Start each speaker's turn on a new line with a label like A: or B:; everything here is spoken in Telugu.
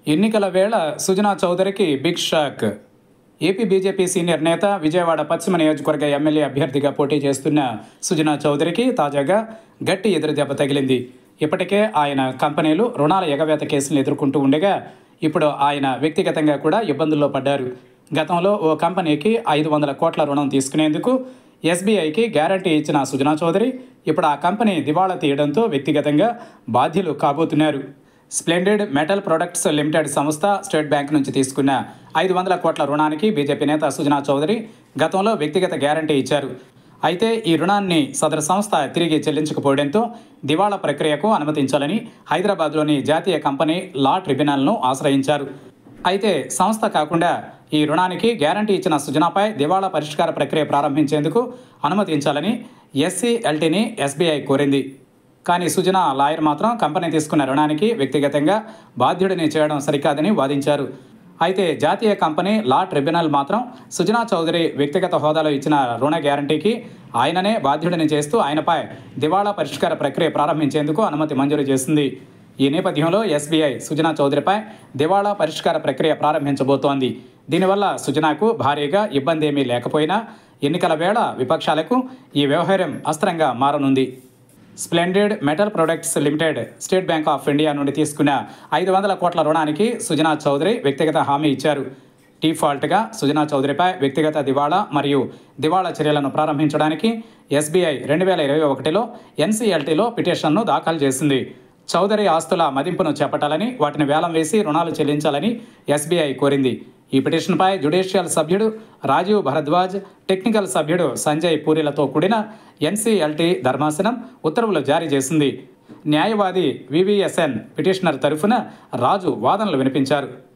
A: ఎన్నికల వేళ సుజనా చౌదరికి big shock AP BJP senior నేత విజయవాడ పశ్చిమ నియోజకవర్గ ఎమ్మెల్యే అభ్యర్థిగా పోటీ చేస్తున్న సుజనా చౌదరికి తాజాగా గట్టి ఎదురుదెబ్బ తగిలింది ఇప్పటికే ఆయన కంపెనీలు రుణాల ఎగవేత కేసులను ఎదుర్కొంటూ ఉండగా ఇప్పుడు ఆయన వ్యక్తిగతంగా కూడా ఇబ్బందుల్లో పడ్డారు గతంలో ఓ కంపెనీకి ఐదు వందల కోట్ల రుణం తీసుకునేందుకు ఎస్బీఐకి గ్యారంటీ ఇచ్చిన సుజనా చౌదరి ఇప్పుడు ఆ కంపెనీ దివాళా తీయడంతో వ్యక్తిగతంగా బాధ్యులు కాబోతున్నారు స్ప్లెండెడ్ మెటల్ ప్రొడక్ట్స్ లిమిటెడ్ సంస్థ స్టేట్ బ్యాంక్ నుంచి తీసుకున్న ఐదు వందల కోట్ల రుణానికి బీజేపీ నేత సుజనా చౌదరి గతంలో వ్యక్తిగత గ్యారంటీ ఇచ్చారు అయితే ఈ రుణాన్ని సదరు సంస్థ తిరిగి చెల్లించకపోవడంతో దివాళా ప్రక్రియకు అనుమతించాలని హైదరాబాద్లోని జాతీయ కంపెనీ లా ట్రిబ్యునల్ను ఆశ్రయించారు అయితే సంస్థ కాకుండా ఈ రుణానికి గ్యారంటీ ఇచ్చిన సుజనాపై దివాళా పరిష్కార ప్రక్రియ ప్రారంభించేందుకు అనుమతించాలని ఎస్సీఎల్టీని ఎస్బీఐ కోరింది కానీ సుజనా లాయర్ మాత్రం కంపెనీ తీసుకున్న రుణానికి వ్యక్తిగతంగా బాధ్యుడిని చేయడం సరికాదని వాదించారు అయితే జాతీయ కంపెనీ లా ట్రిబ్యునల్ మాత్రం సుజనా చౌదరి వ్యక్తిగత హోదాలో ఇచ్చిన రుణ గ్యారంటీకి ఆయననే బాధ్యుడిని చేస్తూ ఆయనపై దివాళా పరిష్కార ప్రక్రియ ప్రారంభించేందుకు అనుమతి మంజూరు చేసింది ఈ నేపథ్యంలో ఎస్బీఐ సుజనా చౌదరిపై దివాళా పరిష్కార ప్రక్రియ ప్రారంభించబోతోంది దీనివల్ల సుజనాకు భారీగా ఇబ్బంది ఏమీ లేకపోయినా ఎన్నికల వేళ విపక్షాలకు ఈ వ్యవహారం అస్త్రంగా మారనుంది splendid metal products limited state bank of India నుండి తీసుకున్న ఐదు వందల కోట్ల రుణానికి సుజనా చౌదరి వ్యక్తిగత హామీ ఇచ్చారు డిఫాల్ట్గా సుజనా చౌదరిపై వ్యక్తిగత దివాళా మరియు దివాళా చర్యలను ప్రారంభించడానికి ఎస్బీఐ రెండు వేల ఇరవై ఒకటిలో ఎన్సీఎల్టీలో పిటిషన్ను దాఖలు చేసింది చౌదరి ఆస్తుల మదింపును చేపట్టాలని వాటిని వేలం వేసి రుణాలు చెల్లించాలని ఎస్బీఐ కోరింది ఈ పిటిషన్పై జ్యుడిషియల్ సభ్యుడు రాజీవ్ భరద్వాజ్ టెక్నికల్ సభ్యుడు సంజయ్ పూరిలతో కూడిన ఎన్సీఎల్టీ ధర్మాసనం ఉత్తర్వులు జారీ చేసింది న్యాయవాది వివిఎస్ఎన్ పిటిషనర్ తరఫున రాజు వాదనలు వినిపించారు